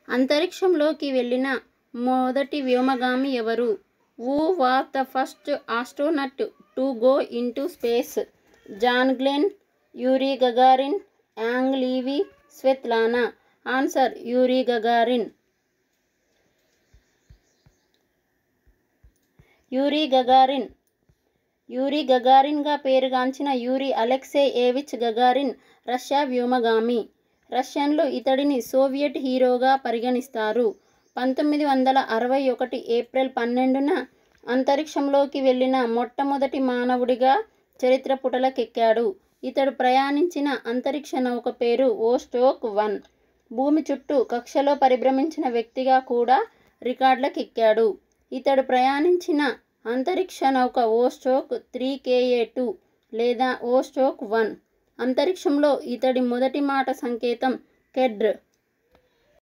అంతరిక్షంలోకి వెళ్ళిన మొదటి వ్యోమగామి ఎవరు who was the first astronaut to go into space John Glenn Yuri Gagarin Yang Liwei Svetlana answer Yuri Gagarin Yuri Gagarin Yuri గగారిన్గా పేరుగాంచిన Yuri Alekseyevich Gagarin Russia వ్యోమగామి రష్యన్లు ఇతడిని సోవియట్ హీరోగా పరిగణిస్తారు పంతొమ్మిది వందల అరవై ఒకటి ఏప్రిల్ పన్నెండున అంతరిక్షంలోకి వెళ్ళిన మొట్టమొదటి మానవుడిగా చరిత్ర పుటలకెక్కాడు ఇతడు ప్రయాణించిన అంతరిక్ష నౌక పేరు ఓస్టోక్ వన్ భూమి చుట్టూ కక్షలో పరిభ్రమించిన వ్యక్తిగా కూడా రికార్డులకెక్కాడు ఇతడు ప్రయాణించిన అంతరిక్ష నౌక ఓస్టోక్ త్రీ కేఏ టూ లేదా ఓస్టోక్ వన్ అంతరిక్షంలో ఇతడి మొదటి మాట సంకేతం కెడ్ర్